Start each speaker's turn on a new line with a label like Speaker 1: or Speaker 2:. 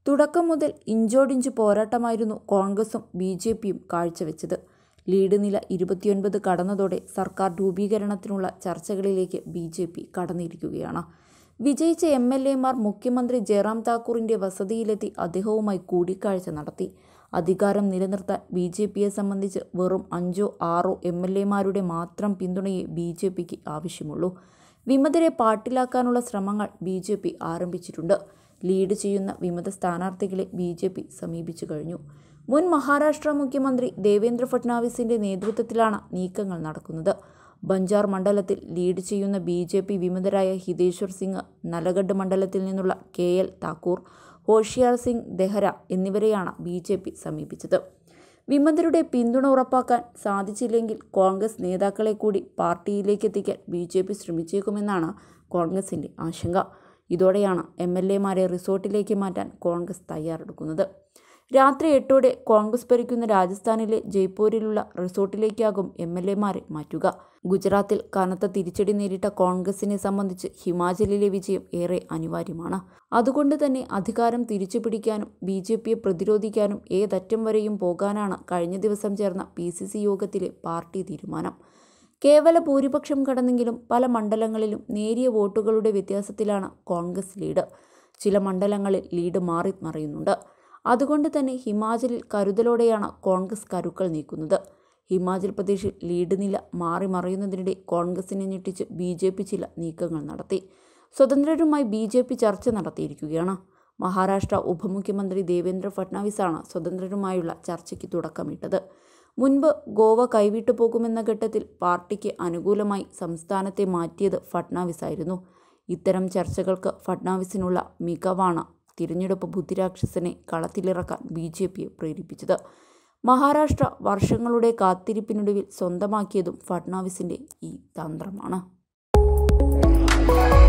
Speaker 1: തുടക്കം മുതൽ ഇഞ്ചോടിഞ്ച് പോരാട്ടമായിരുന്നു കോൺഗ്രസും ബി ജെ പിയും കാഴ്ചവെച്ചത് ലീഡ് നില ഇരുപത്തിയൊൻപത് കടന്നതോടെ സർക്കാർ രൂപീകരണത്തിനുള്ള ചർച്ചകളിലേക്ക് ബി ജെ പി കടന്നിരിക്കുകയാണ് വിജയിച്ച എം എൽ എമാർ മുഖ്യമന്ത്രി ജയറാം താക്കൂറിന്റെ വസതിയിലെത്തി അദ്ദേഹവുമായി കൂടിക്കാഴ്ച നടത്തി അധികാരം നിലനിർത്താൻ ബി ജെ പിയെ സംബന്ധിച്ച് വെറും അഞ്ചോ ആറോ എം എൽ എമാരുടെ മാത്രം പിന്തുണയെ ബി ജെ പിക്ക് ആവശ്യമുള്ളൂ വിമതരെ പാട്ടിലാക്കാനുള്ള ശ്രമങ്ങൾ ബി ജെ പി ആരംഭിച്ചിട്ടുണ്ട് ലീഡ് ചെയ്യുന്ന വിമത സ്ഥാനാർത്ഥികളെ ബി ജെ പി സമീപിച്ചു കഴിഞ്ഞു മുൻ മഹാരാഷ്ട്ര മുഖ്യമന്ത്രി ദേവേന്ദ്ര ഫട്നാവിസിന്റെ നേതൃത്വത്തിലാണ് നീക്കങ്ങൾ നടക്കുന്നത് ബഞ്ചാർ മണ്ഡലത്തിൽ ലീഡ് ചെയ്യുന്ന ബി ജെ പി വിമതരായ ഹിതേശ്വർ സിംഗ് നലഗഡ് മണ്ഡലത്തിൽ നിന്നുള്ള കെ എൽ താക്കൂർ ഹോഷിയാർ സിംഗ് ദെഹ്റ എന്നിവരെയാണ് ബി ജെ പി സമീപിച്ചത് വിമതരുടെ പിന്തുണ ഉറപ്പാക്കാൻ സാധിച്ചില്ലെങ്കിൽ കോൺഗ്രസ് നേതാക്കളെ കൂടി പാർട്ടിയിലേക്ക് എത്തിക്കാൻ ബി ജെ പി ശ്രമിച്ചേക്കുമെന്നാണ് കോൺഗ്രസിൻ്റെ ആശങ്ക ഇതോടെയാണ് എം എൽ എമാരെ റിസോർട്ടിലേക്ക് മാറ്റാൻ കോൺഗ്രസ് തയ്യാറെടുക്കുന്നത് രാത്രി എട്ടോടെ കോൺഗ്രസ് ഭരിക്കുന്ന രാജസ്ഥാനിലെ ജയ്പൂരിലുള്ള റിസോർട്ടിലേക്കാകും എം എൽ എമാരെ മാറ്റുക ഗുജറാത്തിൽ കനത്ത തിരിച്ചടി നേരിട്ട കോൺഗ്രസിനെ സംബന്ധിച്ച് ഹിമാചലിലെ വിജയം ഏറെ അനിവാര്യമാണ് അതുകൊണ്ട് തന്നെ അധികാരം തിരിച്ചു പിടിക്കാനും ബി ജെ പിയെ പ്രതിരോധിക്കാനും ഏതറ്റം വരെയും പോകാനാണ് കഴിഞ്ഞ ദിവസം ചേർന്ന പി സി സി യോഗത്തിലെ പാർട്ടി തീരുമാനം കേവല ഭൂരിപക്ഷം കടന്നെങ്കിലും പല മണ്ഡലങ്ങളിലും നേരിയ വോട്ടുകളുടെ വ്യത്യാസത്തിലാണ് കോൺഗ്രസ് ലീഡ് ചില മണ്ഡലങ്ങളിൽ ലീഡ് മാറി മറയുന്നുണ്ട് അതുകൊണ്ട് തന്നെ ഹിമാചലിൽ കരുതലോടെയാണ് കോൺഗ്രസ് കരുക്കൾ നീക്കുന്നത് ഹിമാചൽ പ്രദേശിൽ ലീഡ് നില മാറി മറയുന്നതിനിടെ കോൺഗ്രസിനെ ഞെട്ടിച്ച് ബി ജെ പി ചില നീക്കങ്ങൾ നടത്തി സ്വതന്ത്രരുമായി ബി ജെ പി ചർച്ച നടത്തിയിരിക്കുകയാണ് മഹാരാഷ്ട്ര ഉപമുഖ്യമന്ത്രി ദേവേന്ദ്ര ഫട്നാവിസാണ് സ്വതന്ത്രരുമായുള്ള ചർച്ചയ്ക്ക് തുടക്കമിട്ടത് മുൻപ് ഗോവ കൈവിട്ടു പോകുമെന്ന ഘട്ടത്തിൽ പാർട്ടിക്ക് അനുകൂലമായി സംസ്ഥാനത്തെ മാറ്റിയത് ഫട്നാവിസായിരുന്നു ഇത്തരം ചർച്ചകൾക്ക് ഫട്നാവിസിനുള്ള മികവാണ് തിരഞ്ഞെടുപ്പ് ബുദ്ധിരാക്ഷസനെ കളത്തിലിറക്കാൻ ബി ജെ പിയെ പ്രേരിപ്പിച്ചത് മഹാരാഷ്ട്ര വർഷങ്ങളുടെ കാത്തിരിപ്പിനൊടുവിൽ സ്വന്തമാക്കിയതും ഫട്നാവിസിൻ്റെ ഈ തന്ത്രമാണ്